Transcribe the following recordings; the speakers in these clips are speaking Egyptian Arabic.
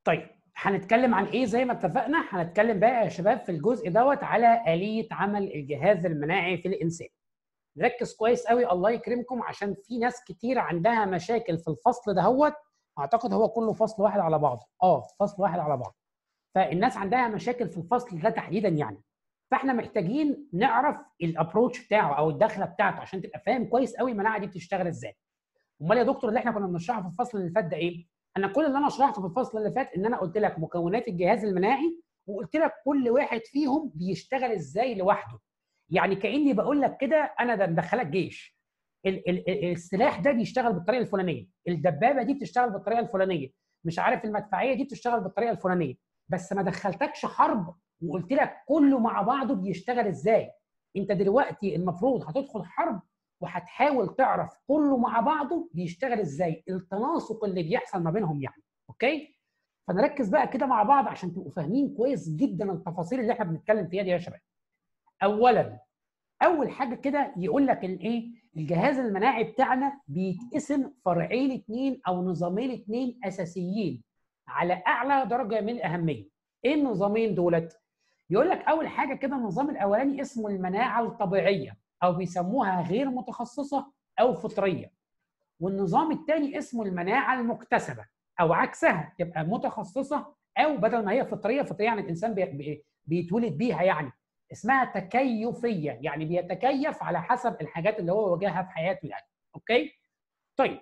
طيب هنتكلم عن ايه زي ما اتفقنا هنتكلم بقى يا شباب في الجزء دوت على آلية عمل الجهاز المناعي في الإنسان نركز كويس قوي الله يكرمكم عشان في ناس كتير عندها مشاكل في الفصل دهوت اعتقد هو كله فصل واحد على بعضه اه فصل واحد على بعضه فالناس عندها مشاكل في الفصل ده تحديدا يعني فاحنا محتاجين نعرف الابروتش بتاعه او الدخله بتاعته عشان تبقى فاهم كويس قوي المناعه دي بتشتغل ازاي امال يا دكتور اللي احنا كنا بنشرحه في الفصل اللي فات ده ايه انا كل اللي انا شرحته في الفصل اللي فات ان انا قلت لك مكونات الجهاز المناعي وقلت لك كل واحد فيهم بيشتغل ازاي لوحده يعني كاني بقول لك كده انا ده مدخلك جيش ال ال السلاح ده بيشتغل بالطريقه الفلانيه الدبابه دي بتشتغل بالطريقه الفلانيه مش عارف المدفعيه دي بتشتغل بالطريقه الفلانيه بس ما دخلتكش حرب وقلت لك كله مع بعضه بيشتغل ازاي انت دلوقتي المفروض هتدخل حرب وهتحاول تعرف كله مع بعضه بيشتغل ازاي التناسق اللي بيحصل ما بينهم يعني اوكي فنركز بقى كده مع بعض عشان تبقوا فاهمين كويس جدا التفاصيل اللي احنا بنتكلم فيها دي يا شباب اولا اول حاجه كده يقول لك الايه الجهاز المناعي بتاعنا بيتقسم فرعين اثنين او نظامين اثنين اساسيين على اعلى درجه من الاهميه ايه النظامين دولت يقول لك اول حاجه كده النظام الاولاني اسمه المناعه الطبيعيه او بيسموها غير متخصصه او فطريه والنظام الثاني اسمه المناعه المكتسبه او عكسها تبقى متخصصه او بدل ما هي فطريه فطريه يعني الانسان بي بيتولد بيها يعني اسمها تكيفيه يعني بيتكيف على حسب الحاجات اللي هو واجهها في حياته يعني اوكي طيب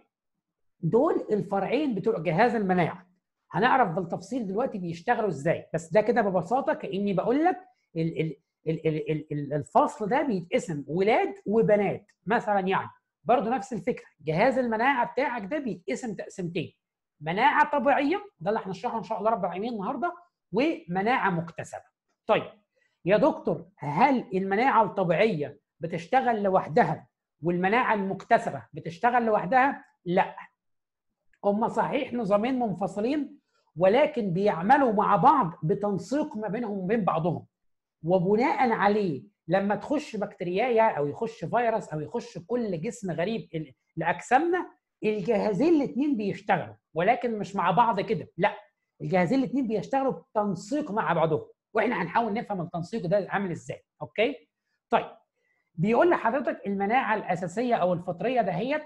دول الفرعين بتوع جهاز المناعه هنعرف بالتفصيل دلوقتي بيشتغلوا ازاي بس ده كده ببساطه كاني بقول لك ال ال ال ال ال الفصل ده بيتقسم ولاد وبنات مثلا يعني برضه نفس الفكره جهاز المناعه بتاعك ده بيتقسم تقسيمتين مناعه طبيعيه ده اللي هنشرحه ان شاء الله رب العالمين النهارده ومناعه مكتسبه طيب يا دكتور هل المناعه الطبيعيه بتشتغل لوحدها والمناعه المكتسبه بتشتغل لوحدها لا هم صحيح نظامين منفصلين ولكن بيعملوا مع بعض بتنسيق ما بينهم وبين بعضهم وبناء عليه لما تخش بكتيريايا او يخش فيروس او يخش كل جسم غريب لاجسامنا الجهازين الاثنين بيشتغلوا ولكن مش مع بعض كده لا الجهازين الاثنين بيشتغلوا بتنسيق مع بعضهم واحنا هنحاول نفهم التنسيق ده عامل ازاي اوكي طيب بيقول لحضرتك المناعه الاساسيه او الفطريه دهيت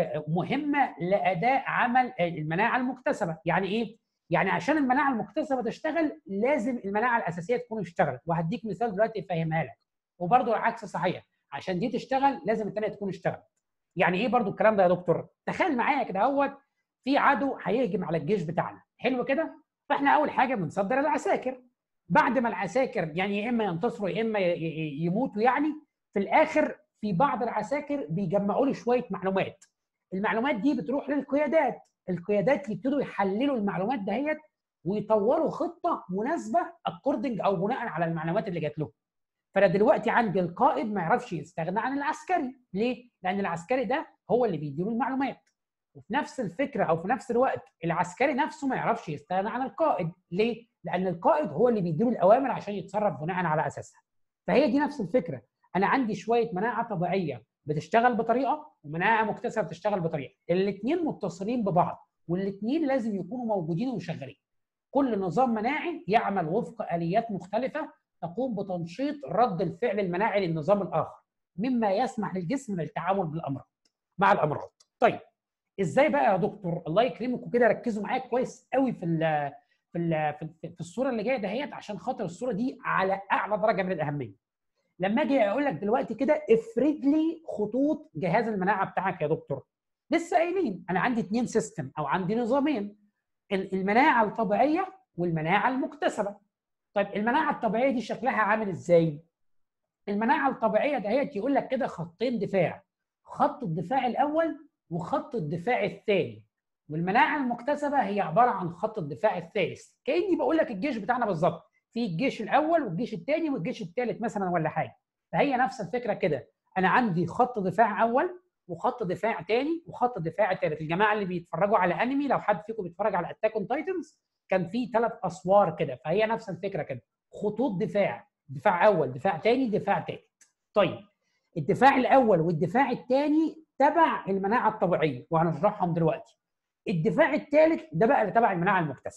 مهمه لاداء عمل المناعه المكتسبه يعني ايه يعني عشان المناعه المكتسبه تشتغل لازم المناعه الاساسيه تكون اشتغلت وهديك مثال دلوقتي افهمها لك وبرضه العكس صحيح عشان دي تشتغل لازم الثانيه تكون اشتغلت يعني ايه برضه الكلام ده يا دكتور تخيل معايا كده اهوت في عدو هيهجم على الجيش بتاعنا حلو كده فاحنا اول حاجه بنصدر العساكر بعد ما العساكر يعني يا اما ينتصروا يا اما يموتوا يعني في الاخر في بعض العساكر بيجمعوا لي شويه معلومات المعلومات دي بتروح للقيادات القيادات يبتدوا يحللوا المعلومات دهيت ويطوروا خطه مناسبه اكوردنج او بناء على المعلومات اللي جات لهم فانا دلوقتي عندي القائد ما يعرفش يستغنى عن العسكري ليه لان العسكري ده هو اللي بيديله المعلومات وفي نفس الفكره او في نفس الوقت العسكري نفسه ما يعرفش يستغنى عن القائد ليه لان القائد هو اللي بيديله الاوامر عشان يتصرف بناء على اساسها فهي دي نفس الفكره انا عندي شويه مناعه طبيعيه بتشتغل بطريقه ومناعه مكتسبه بتشتغل بطريقه الاثنين متصلين ببعض والاثنين لازم يكونوا موجودين وشغالين كل نظام مناعي يعمل وفق اليات مختلفه تقوم بتنشيط رد الفعل المناعي للنظام الاخر مما يسمح للجسم بالتعامل بالامراض مع الامراض طيب ازاي بقى يا دكتور الله يكرمكم كده ركزوا معايا كويس قوي في ال في ال في الصوره اللي جايه دهيت عشان خاطر الصوره دي على اعلى درجه من الاهميه لما اجي اقول لك دلوقتي كده افرد لي خطوط جهاز المناعه بتاعك يا دكتور لسه قايلين انا عندي اثنين سيستم او عندي نظامين المناعه الطبيعيه والمناعه المكتسبه طيب المناعه الطبيعيه دي شكلها عامل ازاي المناعه الطبيعيه دهيت يقول لك كده خطين دفاع خط الدفاع الاول وخط الدفاع الثاني والمناعه المكتسبه هي عباره عن خط الدفاع الثالث كاني بقول لك الجيش بتاعنا بالظبط في الجيش الاول والجيش الثاني والجيش الثالث مثلا ولا حاجه فهي نفس الفكره كده انا عندي خط دفاع اول وخط دفاع ثاني وخط دفاع ثالث الجماعه اللي بيتفرجوا على انمي لو حد فيكم بيتفرج على اتاك اون تايتنز كان في ثلاث اسوار كده فهي نفس الفكره كده خطوط دفاع دفاع اول دفاع ثاني دفاع ثالث طيب الدفاع الاول والدفاع الثاني تبع المناعه الطبيعيه وهنشرحهم دلوقتي الدفاع الثالث ده بقى اللي تبع المناعه المكتسبه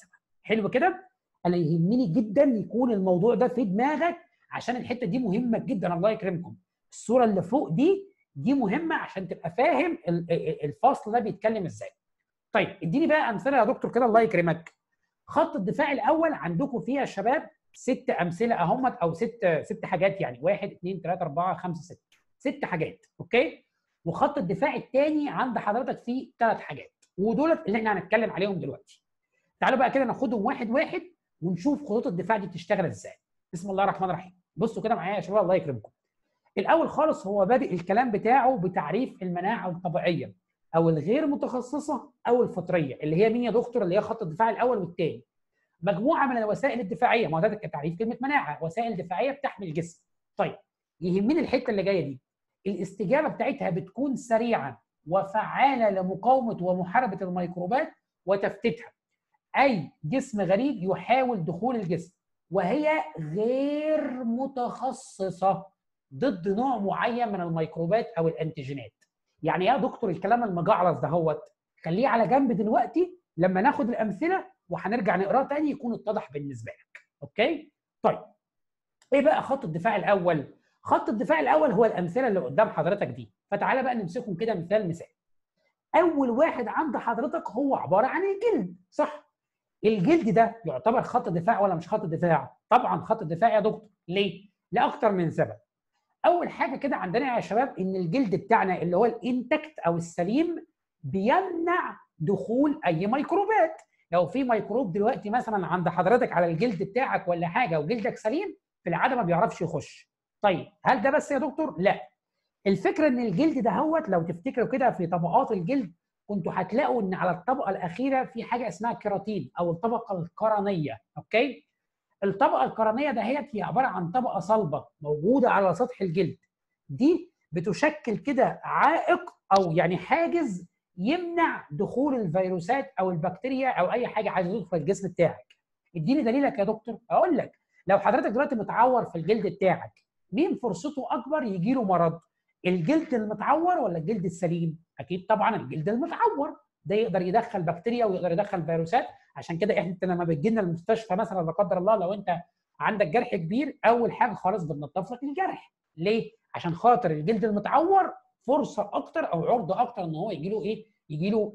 حلو كده انا يهمني جدا يكون الموضوع ده في دماغك عشان الحته دي مهمه جدا الله يكرمكم الصوره اللي فوق دي دي مهمه عشان تبقى فاهم الفصل ده بيتكلم ازاي طيب اديني بقى امثله يا دكتور كده الله يكرمك خط الدفاع الاول عندكم فيه يا شباب ست امثله اهمت او ست ست حاجات يعني واحد اثنين ثلاثه اربعه خمسه سته ست حاجات اوكي وخط الدفاع الثاني عند حضرتك فيه ثلاث حاجات ودولت اللي احنا هنتكلم عليهم دلوقتي تعالوا بقى كده ناخدهم واحد واحد ونشوف خطوط الدفاع دي بتشتغل ازاي بسم الله الرحمن الرحيم بصوا كده معايا يا شباب الله يكرمكم الاول خالص هو بادئ الكلام بتاعه بتعريف المناعه الطبيعيه او الغير متخصصه او الفطريه اللي هي مين يا دكتور اللي هي خط الدفاع الاول والثاني مجموعه من الوسائل الدفاعيه ما هو ده كتعريف كلمه مناعه وسائل دفاعيه بتحمي الجسم طيب يهمني الحته اللي جايه دي الاستجابه بتاعتها بتكون سريعه وفعاله لمقاومه ومحاربه الميكروبات وتفتيتها اي جسم غريب يحاول دخول الجسم وهي غير متخصصه ضد نوع معين من الميكروبات او الانتيجينات يعني يا دكتور الكلام المجعلص ده هوت خليه على جنب دلوقتي لما ناخد الامثله وهنرجع نقراه تاني يكون اتضح بالنسبه لك اوكي طيب ايه بقى خط الدفاع الاول خط الدفاع الاول هو الامثله اللي قدام حضرتك دي فتعالى بقى نمسكهم كده مثال مثال اول واحد عند حضرتك هو عباره عن الجلد صح الجلد ده يعتبر خط دفاع ولا مش خط دفاع طبعا خط دفاع يا دكتور ليه لاكثر من سبب اول حاجه كده عندنا يا شباب ان الجلد بتاعنا اللي هو الانتكت او السليم بيمنع دخول اي ميكروبات لو في ميكروب دلوقتي مثلا عند حضرتك على الجلد بتاعك ولا حاجه وجلدك سليم في العاده ما بيعرفش يخش طيب هل ده بس يا دكتور لا الفكره ان الجلد ده هوت لو تفتكروا كده في طبقات الجلد كنتوا هتلاقوا ان على الطبقه الاخيره في حاجه اسمها كيراتين او الطبقه القرنيه اوكي الطبقه القرنيه دهيت هي عباره عن طبقه صلبه موجوده على سطح الجلد دي بتشكل كده عائق او يعني حاجز يمنع دخول الفيروسات او البكتيريا او اي حاجه عايزه تدخل الجسم بتاعك اديني دليلك يا دكتور اقول لك لو حضرتك دلوقتي متعور في الجلد بتاعك مين فرصته اكبر يجي له مرض الجلد المتعور ولا الجلد السليم اكيد طبعا الجلد المتعور ده يقدر يدخل بكتيريا ويقدر يدخل فيروسات عشان كده احنا لما بتجي لنا المستشفى مثلا لا قدر الله لو انت عندك جرح كبير اول حاجه خالص بننظف لك الجرح ليه عشان خاطر الجلد المتعور فرصه اكتر او عرضه اكتر ان هو يجي له ايه يجي له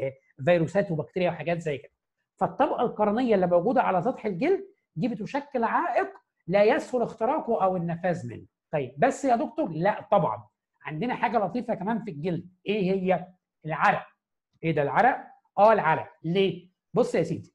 فيروسات وبكتيريا وحاجات زي كده فالطبقه القرنيه اللي موجوده على سطح الجلد دي بتشكل عائق لا يسهل اختراقه او النفاذ منه طيب بس يا دكتور لا طبعا عندنا حاجه لطيفه كمان في الجلد ايه هي العرق ايه ده العرق اه العرق ليه بص يا سيدي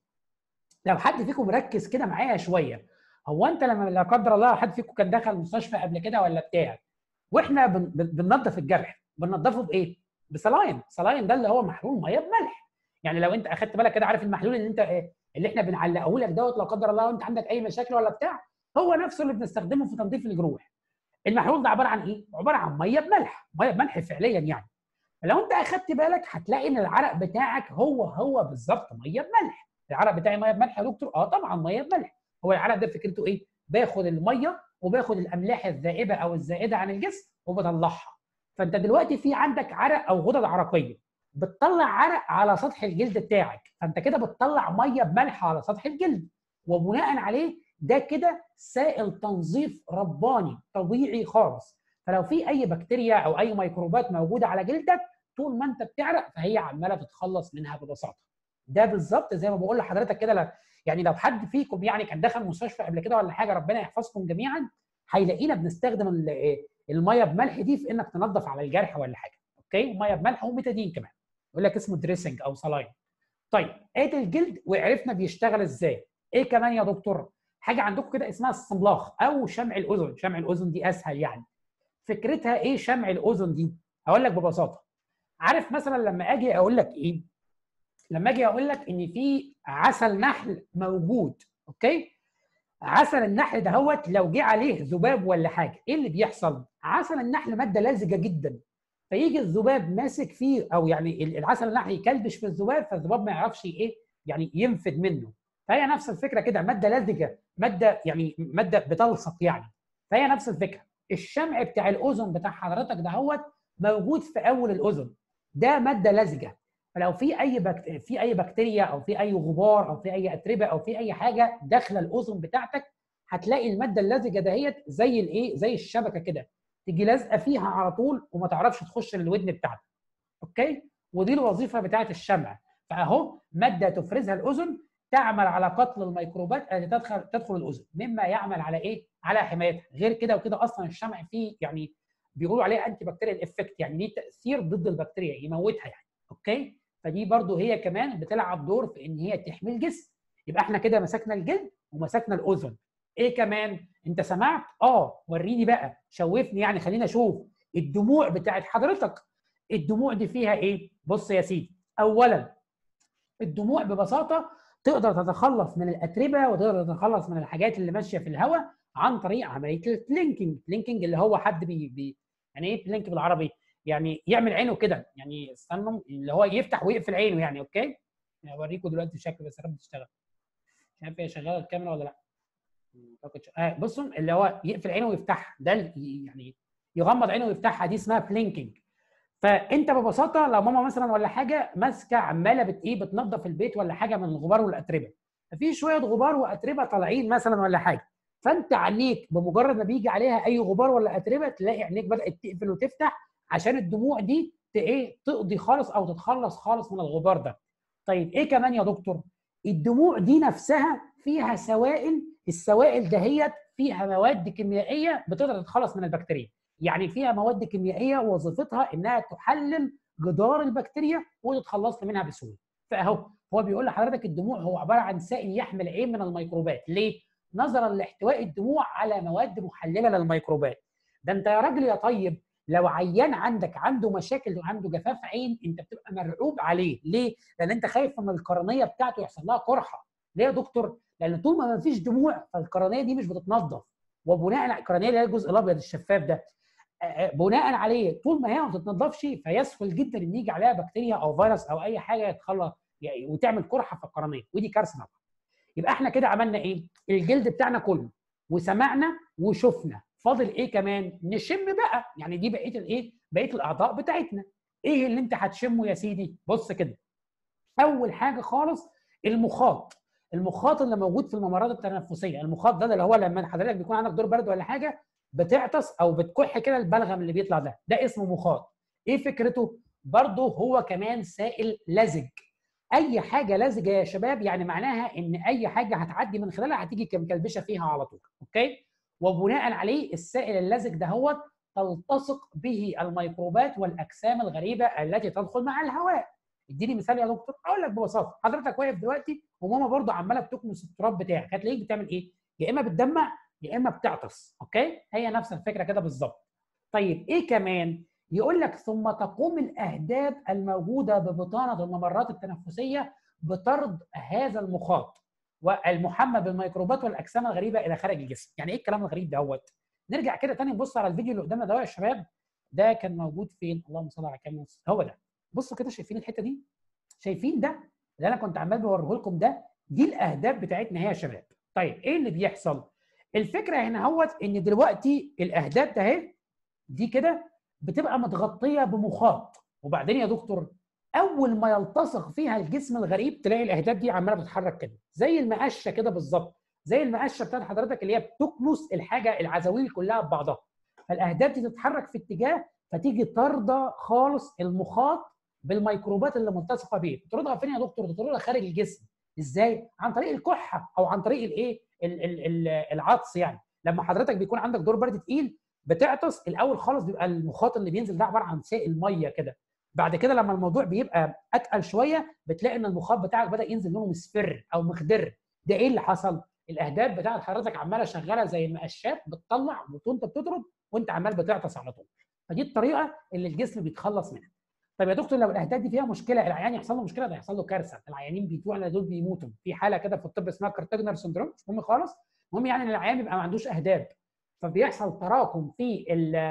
لو حد فيكم مركز كده معايا شويه هو انت لما لا قدر الله حد فيكم كان دخل المستشفى قبل كده ولا بتاع واحنا بننظف الجرح بننظفه بايه بصلاين صلاين ده اللي هو محلول ميه بملح يعني لو انت اخدت بالك كده عارف المحلول اللي انت اللي احنا بنعلقه لك دوت لا قدر الله وانت عندك اي مشاكل ولا بتاع هو نفسه اللي بنستخدمه في تنظيف الجروح المحلول ده عباره عن ايه عباره عن ميه بملح ميه بملح فعليا يعني لو انت اخدت بالك هتلاقي ان العرق بتاعك هو هو بالظبط ميه بملح العرق بتاعي ميه بملح يا دكتور اه طبعا ميه بملح هو العرق ده فكرته ايه باخد الميه وباخد الاملاح الذائبه او الزائده عن الجسم وبطلعها فانت دلوقتي في عندك عرق او غدد عرقيه بتطلع عرق على سطح الجلد بتاعك فانت كده بتطلع ميه بملح على سطح الجلد وبناء عليه ده كده سائل تنظيف رباني طبيعي خالص فلو في اي بكتيريا او اي ميكروبات موجوده على جلدك طول ما انت بتعرق فهي عماله تتخلص منها ببساطه ده بالظبط زي ما بقول لحضرتك كده يعني لو حد فيكم يعني كان دخل مستشفى قبل كده ولا حاجه ربنا يحفظكم جميعا هيلاقينا بنستخدم الميه بملح دي في انك تنظف على الجرح ولا حاجه اوكي ميه بملح وبيتادين كمان يقول لك اسمه دريسنج او صلاين طيب ادي الجلد وعرفنا بيشتغل ازاي ايه كمان يا دكتور حاجه عندكم كده اسمها الصملاخ او شمع الاذن شمع الاذن دي اسهل يعني فكرتها ايه شمع الاذن دي هقول لك ببساطه عارف مثلا لما اجي اقول لك ايه لما اجي اقول لك ان في عسل نحل موجود اوكي عسل النحل دهوت لو جه عليه ذباب ولا حاجه ايه اللي بيحصل عسل النحل ماده لزجه جدا فيجي الذباب ماسك فيه او يعني العسل النحل يكلبش في الذباب فالذباب ما يعرفش ايه يعني ينفد منه فهي نفس الفكره كده ماده لزجه ماده يعني ماده بتلصق يعني فهي نفس الفكره الشمع بتاع الاذن بتاع حضرتك دهوت موجود في اول الاذن ده ماده لزجه فلو في اي بكت... في اي بكتيريا او في اي غبار او في اي اتربه او في اي حاجه داخله الاذن بتاعتك هتلاقي الماده اللزجه دهيت زي الايه زي الشبكه كده تيجي لازقه فيها على طول وما تعرفش تخش للودن بتاعتك اوكي ودي الوظيفه بتاعه الشمع فاهو ماده تفرزها الاذن تعمل على قتل الميكروبات التي تدخل تدخل الاذن مما يعمل على ايه على حمايتها غير كده وكده اصلا الشمع فيه يعني بيقولوا عليه انتي بكتيريال افكت يعني ليه تاثير ضد البكتيريا يموتها يعني اوكي فدي برضو هي كمان بتلعب دور في ان هي تحمي الجسم يبقى احنا كده مسكنا الجلد ومسكنا الاذن ايه كمان انت سمعت اه وريني بقى شوفني يعني خلينا اشوف الدموع بتاعت حضرتك الدموع دي فيها ايه بص يا سيدي اولا الدموع ببساطه تقدر تتخلص من الاتربه وتقدر تتخلص من الحاجات اللي ماشيه في الهواء عن طريق عمليه البلينكينج البلينكينج اللي هو حد بي, بي يعني ايه بلينك بالعربي يعني يعمل عينه كده يعني استنوا اللي هو يفتح ويقفل عينه يعني اوكي اوريكم دلوقتي الشكل بس رب تشتغل مش عارف هي شغاله الكاميرا ولا لا آه بصوا اللي هو يقفل عينه ويفتحها ده يعني يغمض عينه ويفتحها دي اسمها بلينكينج فانت ببساطه لو ماما مثلا ولا حاجه ماسكه عماله بت ايه بتنظف البيت ولا حاجه من الغبار والاتربه ففي شويه غبار واتربه طالعين مثلا ولا حاجه فانت عينيك بمجرد ما بيجي عليها اي غبار ولا اتربه تلاقي عينيك بدات تقفل وتفتح عشان الدموع دي ايه تقضي خالص او تتخلص خالص من الغبار ده طيب ايه كمان يا دكتور الدموع دي نفسها فيها سوائل السوائل دهيت فيها مواد كيميائيه بتقدر تتخلص من البكتيريا يعني فيها مواد كيميائيه وظيفتها انها تحلل جدار البكتيريا وتتخلص منها بسهوله فاهو هو بيقول لحضرتك الدموع هو عباره عن سائل يحمل عين من الميكروبات ليه نظرا لاحتواء الدموع على مواد محلله للميكروبات ده انت يا راجل يا طيب لو عيان عندك عنده مشاكل وعنده جفاف عين انت بتبقى مرعوب عليه ليه لان انت خايف ان القرنيه بتاعته يحصل لها قرحه ليه يا دكتور لان طول ما فيش دموع فالقرنيه دي مش بتتنظف وبناء على القرنيه اللي هي الجزء الابيض الشفاف ده بناء عليه طول ما هي ما بتتنضفش فيسهل جدا ان يجي عليها بكتيريا او فيروس او اي حاجه يتخلى يعني وتعمل قرحه في القرنيه ودي كارثه طبعا يبقى احنا كده عملنا ايه الجلد بتاعنا كله وسمعنا وشفنا فاضل ايه كمان نشم بقى يعني دي بقيه الايه بقيه الاعضاء بتاعتنا ايه اللي انت هتشمه يا سيدي بص كده اول حاجه خالص المخاط المخاط اللي موجود في الممرات التنفسيه المخاط ده اللي هو لما حضرتك بيكون عندك دور برد ولا حاجه بتعطس او بتكح كده البلغم اللي بيطلع ده ده اسمه مخاط ايه فكرته برضه هو كمان سائل لزج اي حاجه لزجه يا شباب يعني معناها ان اي حاجه هتعدي من خلالها هتيجي مكلبشه فيها على طول اوكي وبناء عليه السائل اللزج ده هو تلتصق به الميكروبات والاجسام الغريبه التي تدخل مع الهواء اديني مثال يا دكتور اقول لك ببساطه حضرتك واقف دلوقتي وماما برضه عماله بتكنس التراب بتاعك هتلاقيك بتعمل ايه يا اما بتدمع يا اما بتعطس اوكي هي نفس الفكره كده بالظبط طيب ايه كمان يقول لك ثم تقوم الاهداب الموجوده ببطانه الممرات التنفسيه بطرد هذا المخاط والمحمى بالميكروبات والاجسام الغريبه الى خارج الجسم يعني ايه الكلام الغريب دوت نرجع كده تاني نبص على الفيديو اللي قدامنا ده يا شباب ده كان موجود فين اللهم صل على كامل هو ده بصوا كده شايفين الحته دي شايفين ده اللي انا كنت عمال بوريه لكم ده دي الاهداف بتاعتنا هي يا شباب طيب ايه اللي بيحصل الفكره هنا هوت ان دلوقتي الاهداف ده اهي دي كده بتبقى متغطيه بمخاط وبعدين يا دكتور اول ما يلتصق فيها الجسم الغريب تلاقي الاهداف دي عماله بتتحرك كده زي المقشه كده بالظبط زي المقشه بتاعت حضرتك اللي هي بتكنس الحاجه العزاويل كلها ببعضها فالاهداف دي تتحرك في اتجاه فتيجي طارده خالص المخاط بالميكروبات اللي ملتصقه بيه تطردها فين يا دكتور تطردها خارج الجسم ازاي عن طريق الكحه او عن طريق الايه العطس يعني لما حضرتك بيكون عندك دور برد تقيل بتعطس الاول خالص بيبقى المخاط اللي بينزل ده عباره عن سائل ميه كده بعد كده لما الموضوع بيبقى اتقل شويه بتلاقي ان المخاط بتاعك بدا ينزل لونه مصفر او مخضر ده ايه اللي حصل الاهداف بتاعت حضرتك عماله شغاله زي المقشات بتطلع وانت بتطرد وانت عمال بتعطس على طول فدي الطريقه اللي الجسم بيتخلص منها طيب يا دكتور لو الاهداف دي فيها مشكله العيان يحصل له مشكله ده يحصل له كارثه العيانين بيتوعنا دول بيموتوا في حاله كده في الطب اسمها كارتاجنر سندروم مش مهم خالص المهم يعني ان العيان بيبقى ما عندوش اهداف فبيحصل تراكم في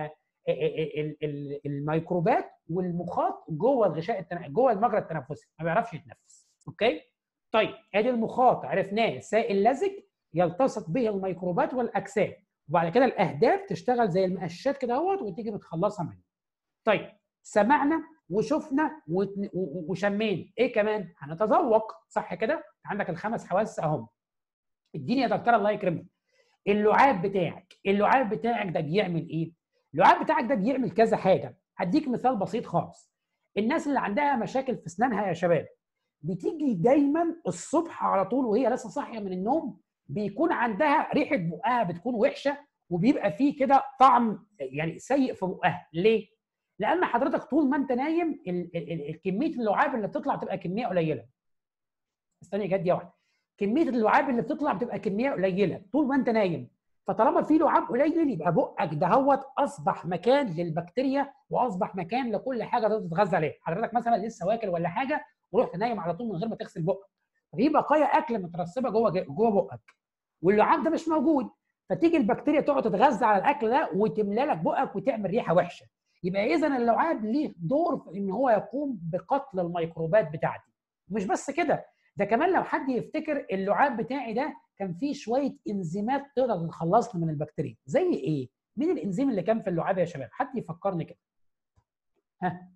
الميكروبات والمخاط جوه الغشاء التنفسي جوه المجرى التنفسي ما بيعرفش يتنفس اوكي طيب ادي المخاط عرفناه سائل لزج يلتصق به الميكروبات والاجسام وبعد كده الاهداف تشتغل زي المقشات كده اهوت وتيجي متخلصها منه طيب سمعنا وشفنا وشمينا ايه كمان هنتذوق صح كده عندك الخمس حواس اهم اديني يا دكتور الله يكرمك اللعاب بتاعك اللعاب بتاعك ده بيعمل ايه اللعاب بتاعك ده بيعمل كذا حاجه هديك مثال بسيط خالص الناس اللي عندها مشاكل في اسنانها يا شباب بتيجي دايما الصبح على طول وهي لسه صاحيه من النوم بيكون عندها ريحه بقها بتكون وحشه وبيبقى فيه كده طعم يعني سيء في بقها ليه لان حضرتك طول ما انت نايم كميه اللعاب اللي بتطلع تبقى كميه قليله استني جد يا واحد كميه اللعاب اللي بتطلع بتبقى كميه قليله طول ما انت نايم فطالما في لعاب قليل يبقى بقك دهوت اصبح مكان للبكتيريا واصبح مكان لكل حاجه تقدر تتغذى عليها حضرتك مثلا لسه واكل ولا حاجه ورحت نايم على طول من غير ما تغسل بقك ففي بقايا اكل مترسبه جوه جوه بقك واللعاب ده مش موجود فتيجي البكتيريا تقعد تتغذى على الاكل ده وتملى لك بقك وتعمل ريحه وحشه يبقى اذا اللعاب ليه دور في ان هو يقوم بقتل الميكروبات بتاعتي مش بس كده ده كمان لو حد يفتكر اللعاب بتاعي ده كان فيه شويه انزيمات تقدر تخلصني من البكتيريا زي ايه مين الانزيم اللي كان في اللعاب يا شباب حد يفكرني كده ها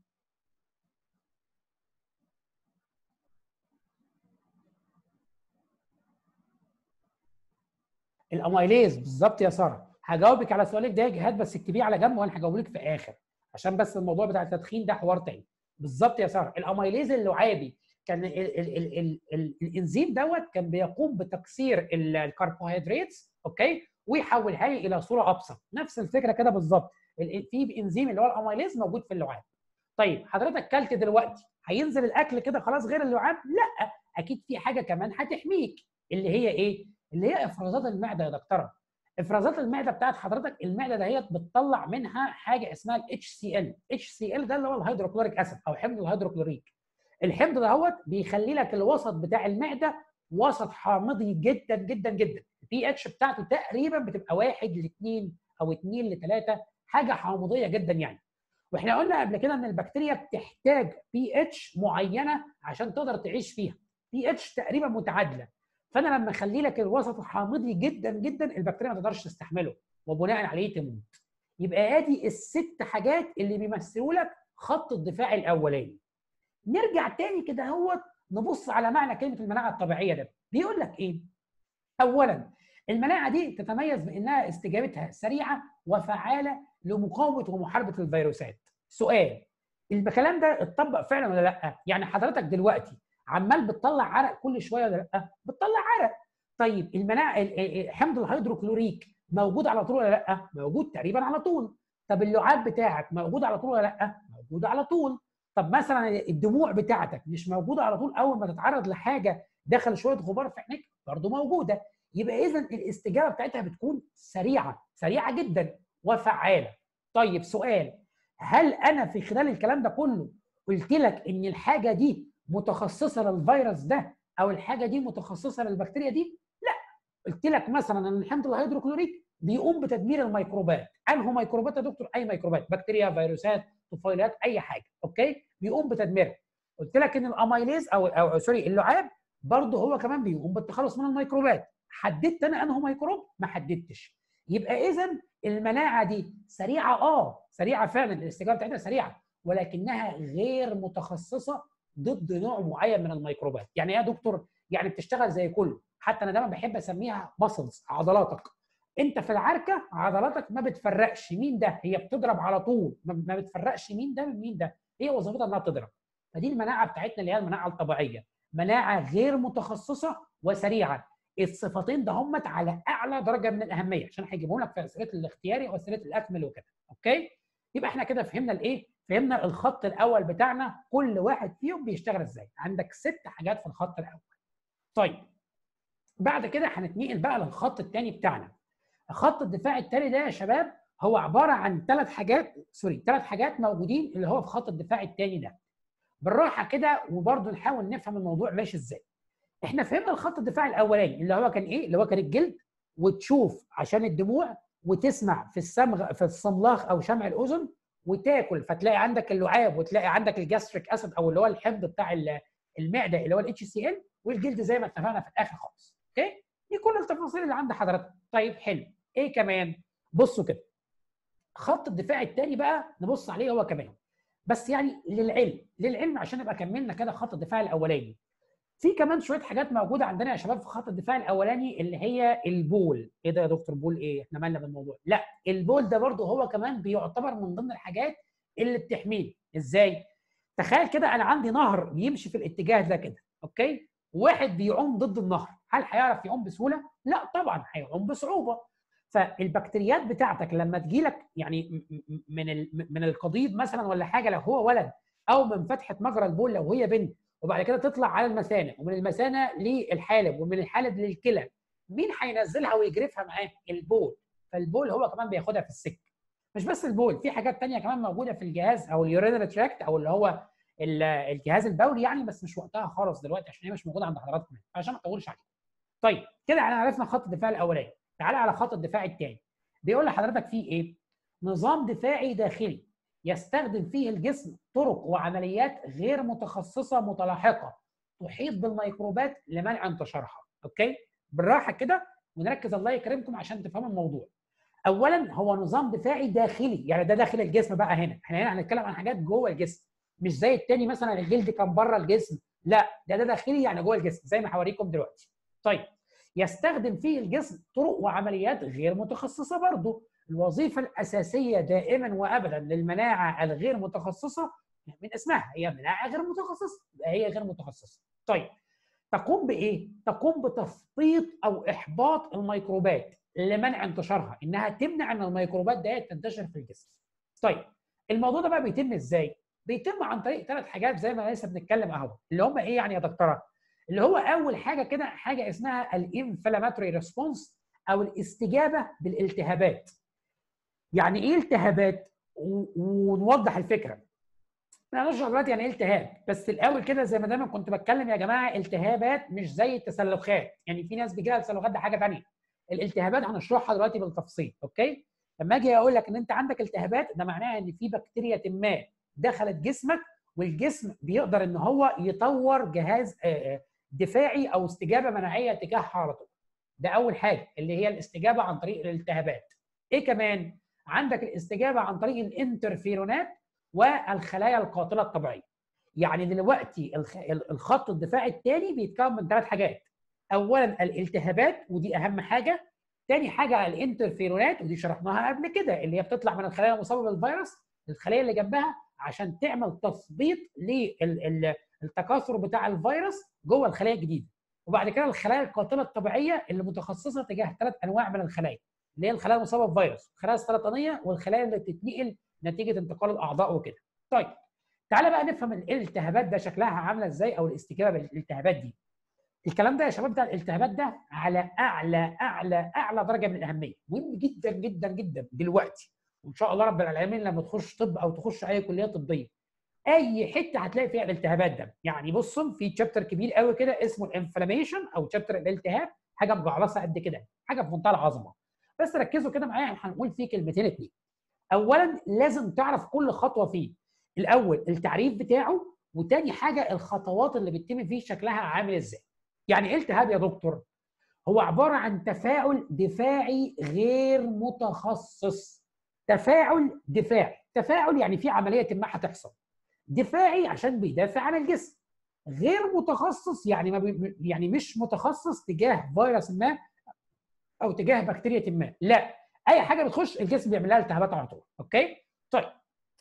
الاميليز بالظبط يا ساره هجاوبك على سؤالك ده يا جهاد بس اكتبيه على جنب وانا هجاوبك في اخر عشان بس الموضوع بتاع التدخين ده حوار تاني بالظبط يا ساره الاميليز اللعابي كان ال ال ال ال ال الانزيم دوت كان بيقوم بتكسير الكربوهيدرات اوكي ويحولها لي الى صوره ابسط نفس الفكره كده بالظبط في انزيم اللي هو الاميليز موجود في اللعاب طيب حضرتك كلت دلوقتي هينزل الاكل كده خلاص غير اللعاب لا اكيد في حاجه كمان هتحميك اللي هي ايه اللي هي افرازات المعده يا دكتوره افرازات المعده بتاعت حضرتك المعده دهيت بتطلع منها حاجه اسمها الاتش سي ال اتش سي ال ده اللي هو الهيدروكلوريك اسيد او حمض الهيدروكلوريك الحمض دهوت بيخلي لك الوسط بتاع المعده وسط حامضي جدا جدا جدا البي اتش بتاعته تقريبا بتبقى واحد لاثنين او اثنين لثلاثه حاجه حامضيه جدا يعني واحنا قلنا قبل كده ان البكتيريا بتحتاج بي اتش معينه عشان تقدر تعيش فيها بي اتش تقريبا متعادله فانا لما اخلي لك الوسط حامضي جدا جدا البكتيريا ما تقدرش تستحمله وبناء عليه تموت يبقى ادي الست حاجات اللي بيمثلوا لك خط الدفاع الاولاني نرجع تاني كده هو نبص على معنى كلمه المناعه الطبيعيه ده بيقول لك ايه اولا المناعه دي تتميز بانها استجابتها سريعه وفعاله لمقاومه ومحاربه الفيروسات سؤال الكلام ده اتطبق فعلا ولا لا يعني حضرتك دلوقتي عمال بتطلع عرق كل شويه ولا لا بتطلع عرق طيب المناعه حمض الهيدروكلوريك موجود على طول ولا لا موجود تقريبا على طول طب اللعاب بتاعك موجود على طول ولا لا موجود على طول طب مثلا الدموع بتاعتك مش موجوده على طول اول ما تتعرض لحاجه دخل شويه غبار في عينيك برضه موجوده يبقى اذا الاستجابه بتاعتها بتكون سريعه سريعه جدا وفعاله طيب سؤال هل انا في خلال الكلام ده كله قلت لك ان الحاجه دي متخصصه للفيروس ده او الحاجه دي متخصصه للبكتيريا دي لا قلت لك مثلا ان الحمض الهيدروكلوريك بيقوم بتدمير الميكروبات انه ميكروبات يا دكتور اي ميكروبات بكتيريا فيروسات طفيلات اي حاجه اوكي بيقوم بتدميرها قلت لك ان الاميليز او او سوري اللعاب برضه هو كمان بيقوم بالتخلص من الميكروبات حددت انا انه ميكروب ما حددتش يبقى اذا المناعه دي سريعه اه سريعه فعلا الاستجابه بتاعتها سريعه ولكنها غير متخصصه ضد نوع معين من الميكروبات يعني ايه يا دكتور يعني بتشتغل زي كله حتى انا دايما بحب اسميها ماسلز عضلاتك انت في العركه عضلاتك ما بتفرقش مين ده هي بتضرب على طول ما بتفرقش مين ده من مين ده هي وظيفتها انها تضرب فدي المناعه بتاعتنا اللي هي المناعه الطبيعيه مناعه غير متخصصه وسريعه الصفتين ده هم على اعلى درجه من الاهميه عشان هيجيبهم لك في اسئله الاختياري واسئله الاكمل وكده اوكي يبقى احنا كده فهمنا الايه فهمنا الخط الاول بتاعنا كل واحد فيهم بيشتغل ازاي عندك ست حاجات في الخط الاول طيب بعد كده هنتنقل بقى للخط الثاني بتاعنا خط الدفاع الثاني ده يا شباب هو عباره عن ثلاث حاجات سوري ثلاث حاجات موجودين اللي هو في خط الدفاع الثاني ده بالراحه كده وبرضه نحاول نفهم الموضوع ماشي ازاي احنا فهمنا الخط الدفاع الاولاني اللي هو كان ايه اللي هو كان الجلد وتشوف عشان الدموع وتسمع في الصمغ في الصملاخ او شمع الاذن وتاكل فتلاقي عندك اللعاب وتلاقي عندك الجاستريك اسيد او اللي هو الحمض بتاع المعده اللي هو الاتش سي ال والجلد زي ما اتفقنا في الاخر خالص اوكي دي كل التفاصيل اللي عند حضرتك طيب حلو ايه كمان بصوا كده خط الدفاع الثاني بقى نبص عليه هو كمان بس يعني للعلم للعلم عشان نبقى كملنا كده خط الدفاع الاولاني في كمان شويه حاجات موجوده عندنا يا شباب في خط الدفاع الاولاني اللي هي البول ايه ده يا دكتور بول ايه احنا مالنا بالموضوع لا البول ده برضه هو كمان بيعتبر من ضمن الحاجات اللي بتحميني ازاي تخيل كده انا عندي نهر بيمشي في الاتجاه ده كده اوكي واحد بيعوم ضد النهر هل هيعرف يعوم بسهوله لا طبعا هيعوم بصعوبه فالبكتيريات بتاعتك لما تجي لك يعني من من القضيب مثلا ولا حاجه لو هو ولد او من فتحه مجرى البول لو هي بنت وبعد كده تطلع على المثانه ومن المثانه للحالب ومن الحالب للكلى مين هينزلها ويجرفها معاه البول فالبول هو كمان بياخدها في السك مش بس البول في حاجات تانية كمان موجوده في الجهاز او اليورينري تراكت او اللي هو الجهاز البولي يعني بس مش وقتها خالص دلوقتي عشان هي مش موجوده عند حضراتكم عشان ما اطولش عليكم طيب كده احنا عرفنا خط الدفاع الاولاني تعالى على خط الدفاع الثاني بيقول لحضرتك فيه ايه نظام دفاعي داخلي يستخدم فيه الجسم طرق وعمليات غير متخصصه متلاحقه تحيط بالميكروبات لمنع انتشارها اوكي بالراحه كده ونركز الله يكرمكم عشان تفهموا الموضوع اولا هو نظام دفاعي داخلي يعني ده داخل الجسم بقى هنا احنا هنا هنتكلم عن حاجات جوه الجسم مش زي التاني مثلا الجلد كان بره الجسم لا ده ده داخلي يعني جوه الجسم زي ما هوريكم دلوقتي طيب يستخدم فيه الجسم طرق وعمليات غير متخصصه برضه الوظيفه الاساسيه دائما وابدا للمناعه الغير متخصصه من اسمها هي مناعه غير متخصصه هي غير متخصصه طيب تقوم بايه تقوم بتثبيط او احباط الميكروبات لمنع انتشارها انها تمنع ان الميكروبات دي تنتشر في الجسم طيب الموضوع ده بقى بيتم ازاي بيتم عن طريق ثلاث حاجات زي ما لسه بنتكلم اهو اللي هم ايه يعني يا دكتوره اللي هو اول حاجه كده حاجه اسمها الانفلاماتوري ريسبونس او الاستجابه بالالتهابات يعني ايه التهابات ونوضح الفكره انا هنشرح دلوقتي يعني ايه التهاب بس الاول كده زي ما دايما كنت بتكلم يا جماعه التهابات مش زي التسلخات يعني في ناس بيجي لها تسلخات ده حاجه ثانيه الالتهابات هنشرحها دلوقتي بالتفصيل اوكي لما اجي اقول لك ان انت عندك التهابات ده معناها ان في بكتيريا ما دخلت جسمك والجسم بيقدر ان هو يطور جهاز دفاعي او استجابه مناعيه تجاهها على طول ده اول حاجه اللي هي الاستجابه عن طريق الالتهابات ايه كمان عندك الاستجابه عن طريق الانترفيرونات والخلايا القاتله الطبيعيه يعني دلوقتي الخط الدفاعي الثاني بيتكون من ثلاث حاجات اولا الالتهابات ودي اهم حاجه ثاني حاجه الانترفيرونات ودي شرحناها قبل كده اللي هي بتطلع من الخلايا المصابه بالفيروس الخلايا اللي جنبها عشان تعمل تثبيط للتكاثر بتاع الفيروس جوه الخلايا الجديده وبعد كده الخلايا القاتله الطبيعيه اللي متخصصه تجاه ثلاث انواع من الخلايا اللي هي الخلايا المصابه بفيروس الخلايا السرطانيه والخلايا اللي بتتنقل نتيجه انتقال الاعضاء وكده طيب تعالى بقى نفهم الالتهابات ده شكلها عامله ازاي او الاستجابه بالالتهابات دي الكلام ده يا شباب بتاع الالتهابات ده على اعلى اعلى اعلى درجه من الاهميه مهم جدا جدا جدا دلوقتي وان شاء الله رب العالمين لما تخش طب او تخش اي كليه طبيه اي حته هتلاقي فيها الالتهابات ده يعني بصوا في تشابتر كبير قوي كده اسمه الانفلاميشن او تشابتر الالتهاب حاجه مجعلصه قد كده حاجه في منتهى العظمه بس ركزوا كده معايا هنقول فيه كلمتين اتنين اولا لازم تعرف كل خطوه فيه الاول التعريف بتاعه وتاني حاجه الخطوات اللي بتتم فيه شكلها عامل ازاي يعني ايه التهاب يا دكتور هو عباره عن تفاعل دفاعي غير متخصص تفاعل دفاعي تفاعل يعني في عمليه ما هتحصل دفاعي عشان بيدافع عن الجسم غير متخصص يعني ما بي يعني مش متخصص تجاه فيروس ما او تجاه بكتيريا ما لا اي حاجه بتخش الجسم بيعمل لها التهابات على طول اوكي طيب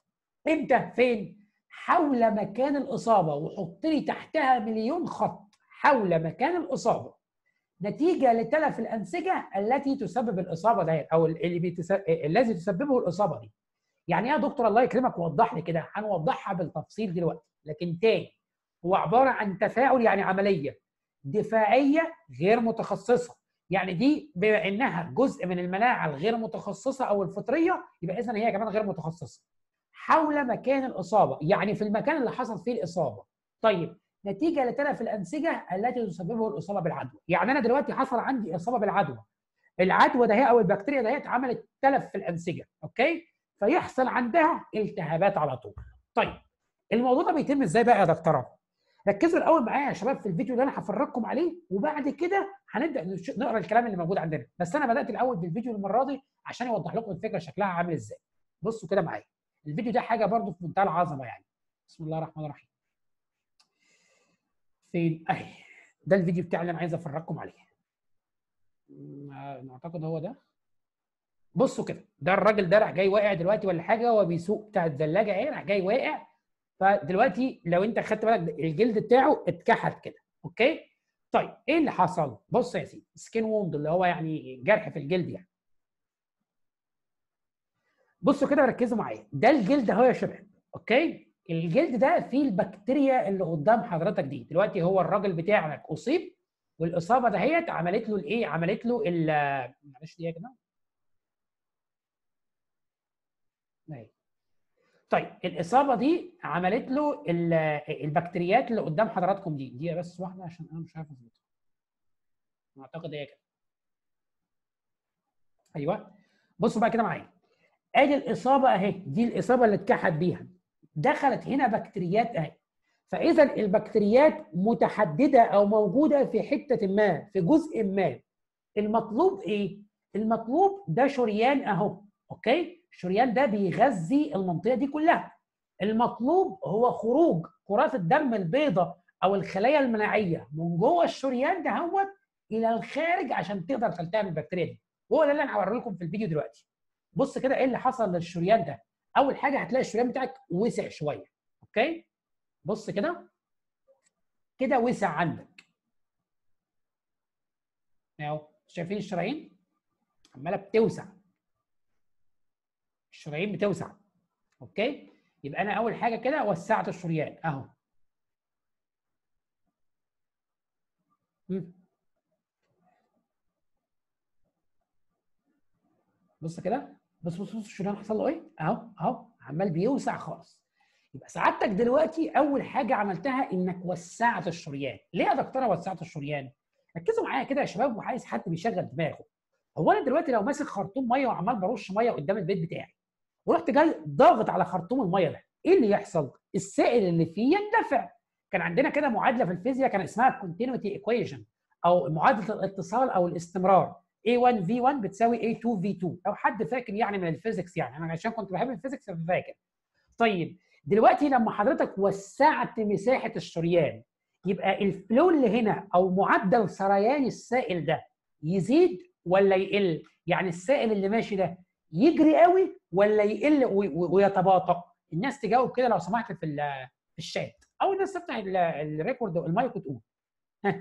امتى فين حول مكان الاصابه وحط لي تحتها مليون خط حول مكان الاصابه نتيجه لتلف الانسجه التي تسبب الاصابه ديت او اللي بيتسبب الذي تسببه الاصابه دي يعني ايه يا دكتور الله يكرمك وضح لي كده هنوضحها بالتفصيل دلوقتي لكن تاني هو عباره عن تفاعل يعني عمليه دفاعيه غير متخصصه يعني دي بما انها جزء من المناعه الغير متخصصه او الفطريه يبقى اذا هي كمان غير متخصصه حول مكان الاصابه يعني في المكان اللي حصل فيه الاصابه طيب نتيجه لتلف الانسجه التي تسببه الاصابه بالعدوى يعني انا دلوقتي حصل عندي اصابه بالعدوى العدوى ده هي او البكتيريا ده عملت تلف في الانسجه اوكي فيحصل عندها التهابات على طول طيب الموضوع ده بيتم ازاي بقى يا دكتوره ركزوا الاول معايا يا شباب في الفيديو اللي انا هفرجكم عليه وبعد كده هنبدا نقرا الكلام اللي موجود عندنا بس انا بدات الاول بالفيديو المره دي عشان يوضح لكم الفكره شكلها عامل ازاي بصوا كده معايا الفيديو ده حاجه برضو في منتهى العظمه يعني بسم الله الرحمن الرحيم فين اهي ده الفيديو بتاعي اللي انا عايز افرجكم عليه اعتقد هو ده بصوا كده ده الراجل ده راح جاي واقع دلوقتي ولا حاجه هو بيسوق بتاع الثلاجه ايه راح جاي واقع فدلوقتي لو انت خدت بالك الجلد بتاعه اتكحت كده اوكي طيب ايه اللي حصل بص يا سيدي سكين ووند اللي هو يعني جرح في الجلد يعني بصوا كده ركزوا معايا ده الجلد اهو يا شباب اوكي الجلد ده فيه البكتيريا اللي قدام حضرتك دي دلوقتي هو الراجل بتاعك اصيب والاصابه دهيت عملت له الايه عملت له معلش دي يا جماعه طيب الاصابه دي عملت له البكتيريات اللي قدام حضراتكم دي دي بس واحده عشان انا مش عارف اظبطها اعتقد هي كده ايوه بصوا بقى كده معايا ادي الاصابه اهي دي الاصابه اللي اتكحت بيها دخلت هنا بكتيريات اهي فاذا البكتيريات متحدده او موجوده في حته ما في جزء ما المطلوب ايه المطلوب ده شريان اهو اوكي الشريان ده بيغذي المنطقه دي كلها المطلوب هو خروج كرات الدم البيضاء او الخلايا المناعيه من جوه الشريان ده هو الى الخارج عشان تقدر تلتئم البكتيريا دي وهو ده اللي انا هوريه لكم في الفيديو دلوقتي بص كده ايه اللي حصل للشريان ده اول حاجه هتلاقي الشريان بتاعك وسع شويه اوكي بص كده كده وسع عندك اهو شايفين الشرايين عماله بتوسع الشرايين بتوسع اوكي يبقى انا اول حاجه كده وسعت الشريان اهو بص كده بص بص بص الشريان حصل له ايه اهو اهو عمال بيوسع خالص يبقى سعادتك دلوقتي اول حاجه عملتها انك وسعت الشريان ليه يا دكتوره وسعت الشريان ركزوا معايا كده يا شباب وعايز حد بيشغل دماغه هو انا دلوقتي لو ماسك خرطوم ميه وعمال برش ميه قدام البيت بتاعي ورحت جاي ضاغط على خرطوم الميه ده ايه اللي يحصل السائل اللي فيه يندفع كان عندنا كده معادله في الفيزياء كان اسمها الكونتينيوتي ايكويشن او معادله الاتصال او الاستمرار A1 V1 بتساوي A2 V2 لو حد فاكر يعني من الفيزيكس يعني انا عشان كنت بحب الفيزيكس فاكر طيب دلوقتي لما حضرتك وسعت مساحه الشريان يبقى الفلو اللي هنا او معدل سريان السائل ده يزيد ولا يقل يعني السائل اللي ماشي ده يجري قوي ولا يقل ويتباطأ الناس تجاوب كده لو سمحت في في الشات او الناس تفتح الريكورد المايك وتقول ها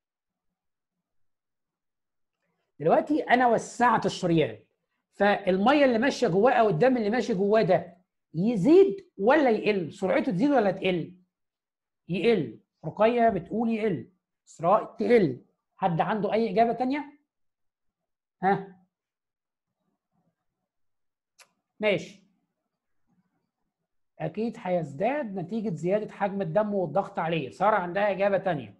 دلوقتي انا وسعت الشريان فالميه اللي ماشيه جواه او الدم اللي ماشي جواه ده يزيد ولا يقل سرعته تزيد ولا تقل يقل رقيه بتقول يقل اسراء تقل حد عنده اي اجابه ثانيه ها ماشي اكيد هيزداد نتيجه زياده حجم الدم والضغط عليه ساره عندها اجابه ثانيه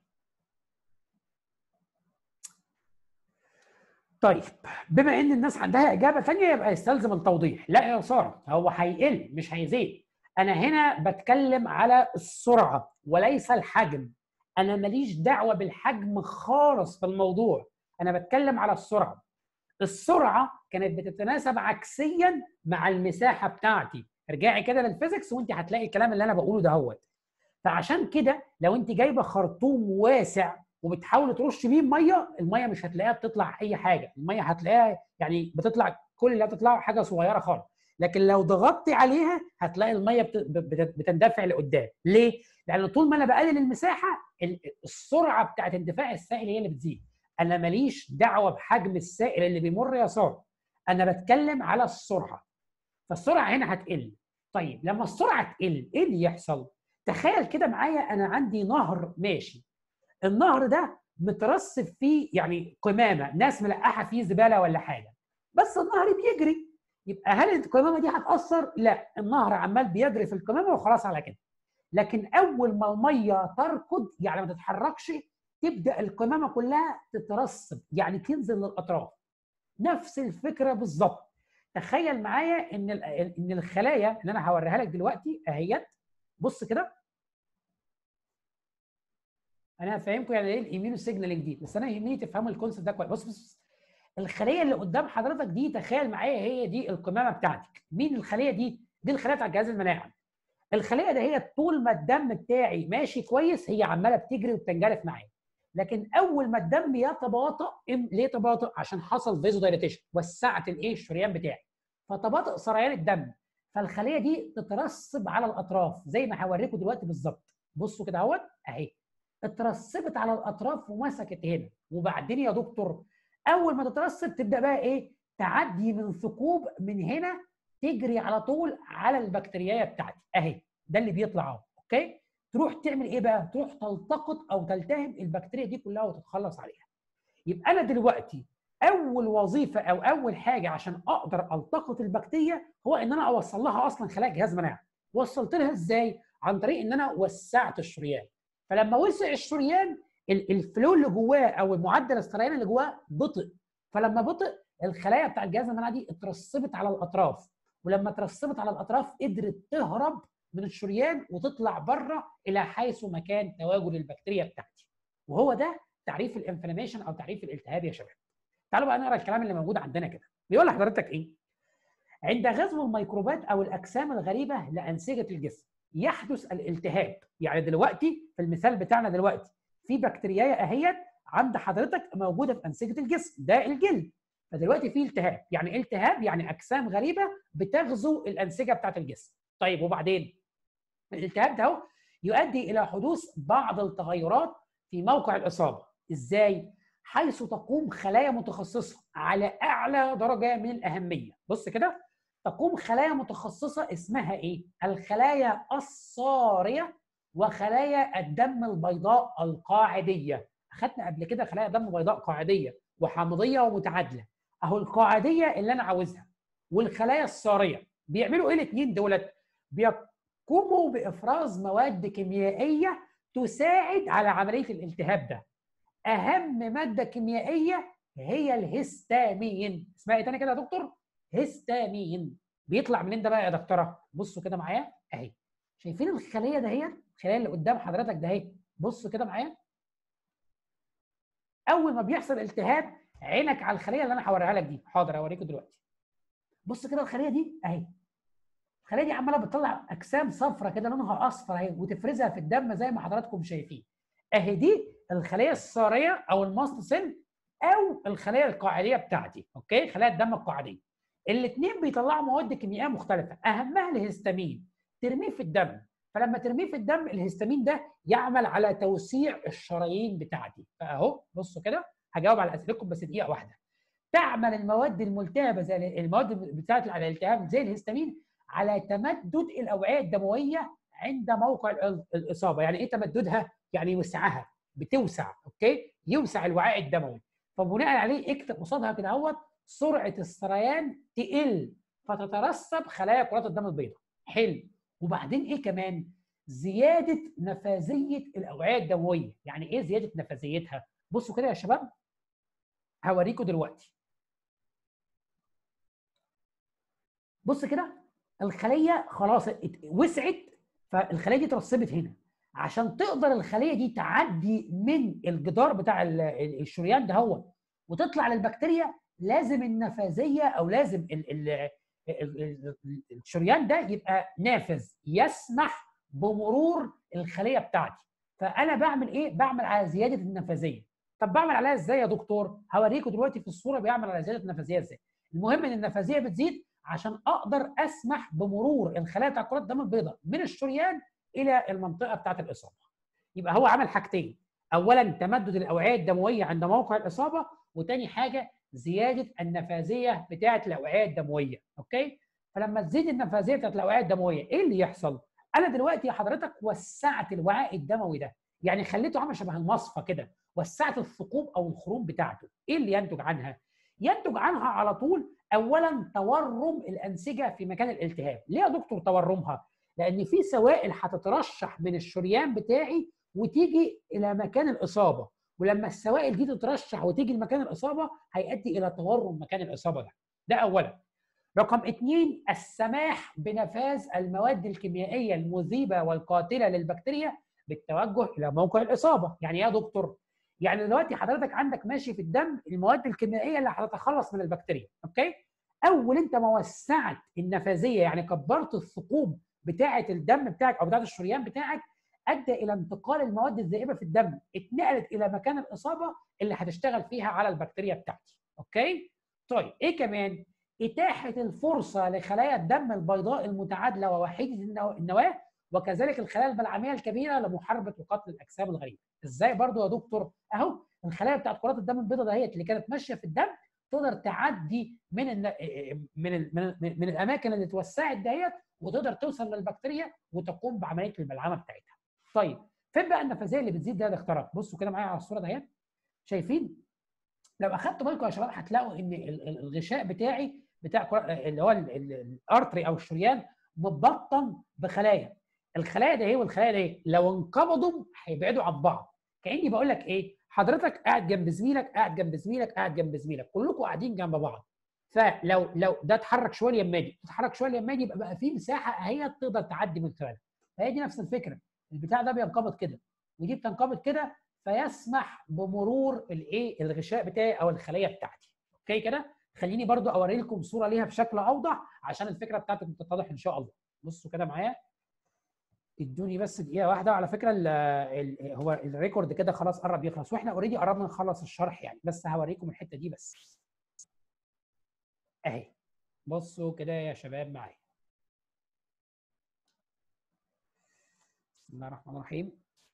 طيب بما ان الناس عندها اجابه ثانيه يبقى يستلزم التوضيح لا يا ساره هو هيقل مش هيزيد انا هنا بتكلم على السرعه وليس الحجم انا ماليش دعوه بالحجم خالص في الموضوع انا بتكلم على السرعه السرعه كانت بتتناسب عكسيا مع المساحه بتاعتي ارجعي كده للفيزيكس وانت هتلاقي الكلام اللي انا بقوله دهوت فعشان كده لو انت جايبه خرطوم واسع وبتحاول ترش بيه ميه الميه مش هتلاقيها بتطلع اي حاجه الميه هتلاقيها يعني بتطلع كل اللي هتطلعه حاجه صغيره خالص لكن لو ضغطتي عليها هتلاقي الميه بتندفع لقدام ليه لان طول ما انا بقلل المساحه السرعه بتاعت اندفاع السائل هي اللي بتزيد انا ماليش دعوه بحجم السائل اللي بيمر يا ساره انا بتكلم على السرعه فالسرعه هنا هتقل طيب لما السرعه تقل ايه اللي يحصل تخيل كده معايا انا عندي نهر ماشي النهر ده مترصف فيه يعني قمامه ناس ملقحه فيه زباله ولا حاجه بس النهر بيجري يبقى هل القمامه دي هتاثر لا النهر عمال بيجري في القمامه وخلاص على كده لكن اول ما الميه تركض يعني ما تتحركش تبدا القمامه كلها تترسب يعني تنزل للاطراف نفس الفكره بالظبط تخيل معايا ان ان الخلايا اللي انا هوريها لك دلوقتي اهيت بص كده انا هفهمكم يعني ايه الايميونو سيجنالينج دي بس انا يهمني تفهموا الكونسيبت ده كويس بص بص الخليه اللي قدام حضرتك دي تخيل معايا هي دي القمامه بتاعتك مين الخليه دي دي الخلايا بتاع الجهاز المناعي الخليه ده هي طول ما الدم بتاعي ماشي كويس هي عماله بتجري وبتنجرف معايا لكن اول ما الدم يتباطأ ليه يتباطأ عشان حصل فيزو دايليتيشن وسعت الايه الشريان بتاعي فتباطأ سريان الدم فالخليه دي تترسب على الاطراف زي ما هوريكم دلوقتي بالظبط بصوا كده اهوت اهي اترسبت على الاطراف ومسكت هنا وبعدين يا دكتور اول ما تترسب تبدا بقى ايه تعدي من ثقوب من هنا تجري على طول على البكتيريا بتاعتي اهي ده اللي بيطلع اهو اوكي تروح تعمل ايه بقى تروح تلتقط او تلتهم البكتيريا دي كلها وتتخلص عليها يبقى انا دلوقتي اول وظيفه او اول حاجه عشان اقدر التقط البكتيريا هو ان انا اوصل لها اصلا خلايا جهاز مناعه وصلت لها ازاي عن طريق ان انا وسعت الشريان فلما وسع الشريان الفلو اللي جواه او معدل السريان اللي جواه بطئ فلما بطئ الخلايا بتاع الجهاز المناعي دي اترسبت على الاطراف ولما اترسبت على الاطراف قدرت تهرب من الشريان وتطلع بره الى حيث مكان تواجد البكتيريا بتاعتي وهو ده تعريف الانفلاميشن او تعريف الالتهاب يا شباب تعالوا بقى نقرا الكلام اللي موجود عندنا كده بيقول لحضرتك ايه عند غزو الميكروبات او الاجسام الغريبه لانسجه الجسم يحدث الالتهاب يعني دلوقتي في المثال بتاعنا دلوقتي في بكتيريا اهيت عند حضرتك موجوده في انسجه الجسم ده الجلد فدلوقتي في التهاب يعني التهاب يعني اجسام غريبه بتغزو الانسجه بتاعت الجسم طيب وبعدين الالتهاب ده يؤدي الى حدوث بعض التغيرات في موقع الاصابه ازاي حيث تقوم خلايا متخصصه على اعلى درجه من الاهميه بص كده تقوم خلايا متخصصه اسمها ايه الخلايا الصاريه وخلايا الدم البيضاء القاعديه اخذنا قبل كده خلايا دم بيضاء قاعديه وحامضيه ومتعادله اهو القاعديه اللي انا عاوزها والخلايا الصاريه بيعملوا ايه الاثنين دولت بيقوموا بافراز مواد كيميائيه تساعد على عمليه الالتهاب ده اهم ماده كيميائيه هي الهستامين اسمها ايه تاني كده يا دكتور هستامين بيطلع منين ده بقى يا دكتوره بصوا كده معايا اهي شايفين الخليه دهيت الخليه اللي قدام حضرتك ده اهي بصوا كده معايا اول ما بيحصل التهاب عينك على الخليه اللي انا هوريها لك دي حاضر اوريكم دلوقتي بص كده الخليه دي اهي الخليه دي عماله بتطلع اجسام صفرة كده لونها اصفر اهي وتفرزها في الدم زي ما حضراتكم شايفين اهي دي الخليه الصاريه او الماست سيل او الخليه القاعديه بتاعتي اوكي خلايا الدم القاعديه الاثنين بيطلعوا مواد كيميائيه مختلفه اهمها الهستامين ترميه في الدم فلما ترميه في الدم الهستامين ده يعمل على توسيع الشرايين بتاعتي فاهو بصوا كده هجاوب على اسئلتكم بس دقيقه واحده تعمل المواد الملتهبه زي المواد بتاعت الالتهاب زي الهستامين على تمدد الاوعيه الدمويه عند موقع الاصابه يعني ايه تمددها يعني وسعها بتوسع اوكي يوسع الوعاء الدموي فبناء عليه اكتب قصادها كده اهوت سرعه السريان تقل فتترسب خلايا كرات الدم البيضاء حلو وبعدين ايه كمان زياده نفاذيه الاوعيه الدمويه يعني ايه زياده نفاذيتها بصوا كده يا شباب هوريكم دلوقتي بص كده الخليه خلاص وسعت فالخليه دي اترسبت هنا عشان تقدر الخليه دي تعدي من الجدار بتاع الشريان ده هو وتطلع للبكتيريا لازم النفاذيه او لازم ال ال الشريان ده يبقى نافذ يسمح بمرور الخليه بتاعتي فانا بعمل ايه بعمل على زياده النفاذيه طب بعمل عليها ازاي يا دكتور هوريكم دلوقتي في الصوره بيعمل على زياده النفاذيه ازاي المهم ان النفاذيه بتزيد عشان اقدر اسمح بمرور الخلايا بتاع كرات الدم البيضاء من الشريان الى المنطقه بتاعه الاصابه يبقى هو عمل حاجتين اولا تمدد الاوعيه الدمويه عند موقع الاصابه وتاني حاجه زياده النفاذيه بتاعه الاوعيه الدمويه اوكي فلما تزيد النفاذيه بتاعه الاوعيه الدمويه ايه اللي يحصل انا دلوقتي حضرتك وسعت الوعاء الدموي ده يعني خليته عامل شبه المصفى كده وسعت الثقوب او الخروم بتاعته ايه اللي ينتج عنها ينتج عنها على طول اولا تورم الانسجه في مكان الالتهاب ليه يا دكتور تورمها لان في سوائل هتترشح من الشريان بتاعي وتيجي الى مكان الاصابه ولما السوائل دي تترشح وتيجي لمكان الاصابه هيؤدي الى تورم مكان الاصابه ده ده اولا رقم اثنين السماح بنفاذ المواد الكيميائيه المذيبه والقاتله للبكتيريا بالتوجه الى موقع الاصابه يعني يا دكتور يعني دلوقتي حضرتك عندك ماشي في الدم المواد الكيميائيه اللي هتتخلص من البكتيريا اوكي اول انت ما وسعت النفاذيه يعني كبرت الثقوب بتاعه الدم بتاعك او بتاعه الشريان بتاعك ادى الى انتقال المواد الذائبه في الدم اتنقلت الى مكان الاصابه اللي هتشتغل فيها على البكتيريا بتاعتي اوكي طيب ايه كمان اتاحه الفرصه لخلايا الدم البيضاء المتعادله ووحيده النواه وكذلك الخلايا البلعميه الكبيره لمحاربه وقتل الاجسام الغريبه ازاي برضو يا دكتور اهو الخلايا بتاعت كرات الدم البيضاء دهيت اللي كانت ماشيه في الدم تقدر تعدي من ال من ال من, ال من الاماكن اللي اتوسعت دهيت وتقدر توصل للبكتيريا وتقوم بعمليه البلعمه بتاعتها. طيب فين بقى النفاذيه اللي بتزيد ده الاختراق؟ بصوا كده معايا على الصوره دهيت شايفين؟ لو اخدتوا بالكم يا شباب هتلاقوا ان الغشاء بتاعي بتاع اللي هو الارتري او الشريان متبطن بخلايا الخلايا ده ايه والخلايا ده ايه لو انقبضوا هيبعدوا عن بعض كاني بقول لك ايه حضرتك قاعد جنب زميلك قاعد جنب زميلك قاعد جنب زميلك كلكم قاعدين جنب بعض فلو لو ده اتحرك شويه لما يجي تتحرك شويه لما يجي يبقى بقى في مساحه اهي تقدر تعدي من خلالها فهي دي نفس الفكره البتاع ده بينقبض كده ودي بتنقبض كده فيسمح بمرور الايه الغشاء بتاعي او الخليه بتاعتي اوكي كده خليني برضو اوري لكم صوره ليها بشكل اوضح عشان الفكره بتاعتكم تتضح ان شاء الله بصوا كده معايا ادوني بس دقيقه واحده على فكره ال ال هو الريكورد كده خلاص قرب يخلص واحنا اوريدي قربنا نخلص الشرح يعني بس هوريكم الحته دي بس اهي بصوا كده يا شباب معايا بسم الله الرحمن الرحيم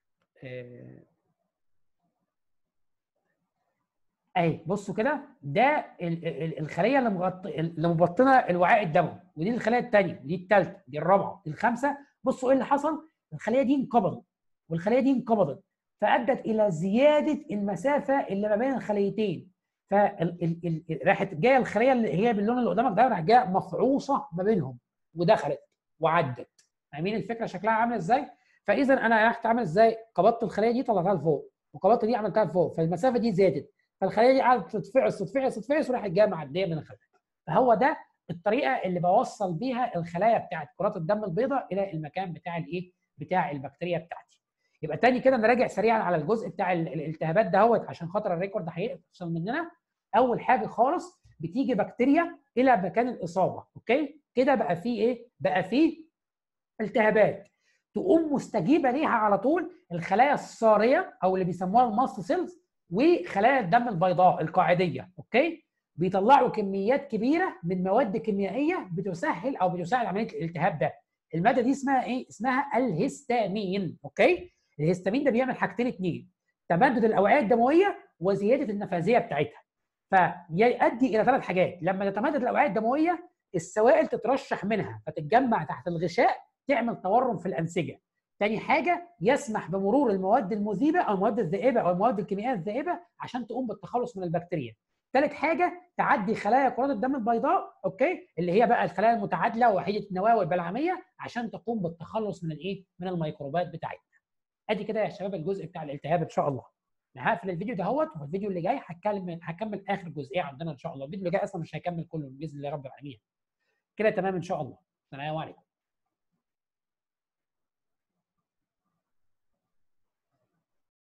اهي بصوا كده ده الخليه اللي مغطي اللي مبطنه الوعاء الدموي ودي الخليه الثانيه دي الثالثه دي الرابعه دي الخامسه بصوا ايه اللي حصل الخليه دي انقبضت والخليه دي انقبضت فادت الى زياده المسافه اللي ما بين الخليتين فراحت جايه الخليه اللي هي باللون اللي قدامك ده راحت جايه مفعوصه ما بينهم ودخلت وعدت فاهمين الفكره شكلها عامله ازاي فاذا انا رحت عامل ازاي قبضت الخليه دي طلعتها لفوق وقبضت دي عملتها لفوق فالمسافه دي زادت فالخليه دي قعدت تتفعص تتفعص تتفعص وراحت جايه معديه من الخليه فهو ده الطريقه اللي بوصل بيها الخلايا بتاعت كرات الدم البيضاء الى المكان بتاع الايه بتاع البكتيريا بتاعتي يبقى تاني كده نراجع سريعا على الجزء بتاع الالتهابات دهوت عشان خاطر الريكورد هيفصل مننا اول حاجه خالص بتيجي بكتيريا الى مكان الاصابه اوكي كده بقى فيه ايه بقى فيه التهابات تقوم مستجيبه ليها على طول الخلايا الصاريه او اللي بيسموها الماست سيلز وخلايا الدم البيضاء القاعديه اوكي بيطلعوا كميات كبيره من مواد كيميائيه بتسهل او بتساعد عمليه الالتهاب ده الماده دي اسمها ايه اسمها الهستامين اوكي الهستامين ده بيعمل حاجتين اتنين تمدد الاوعيه الدمويه وزياده النفاذيه بتاعتها فيؤدي الى ثلاث حاجات لما تتمدد الاوعيه الدمويه السوائل تترشح منها فتتجمع تحت الغشاء تعمل تورم في الانسجه تاني حاجه يسمح بمرور المواد المذيبه او المواد الذائبه او المواد الكيميائيه الذائبه عشان تقوم بالتخلص من البكتيريا ثالث حاجه تعدي خلايا كرات الدم البيضاء اوكي اللي هي بقى الخلايا المتعادله وحيده النواه والبلعميه عشان تقوم بالتخلص من الايه من الميكروبات بتاعتنا ادي كده يا شباب الجزء بتاع الالتهاب ان شاء الله انا هقفل الفيديو دهوت والفيديو اللي جاي هتكلم هكمل اخر جزئيه عندنا ان شاء الله الفيديو اللي جاي اصلا مش هيكمل كله باذن الله رب العالمين كده تمام ان شاء الله السلام عليكم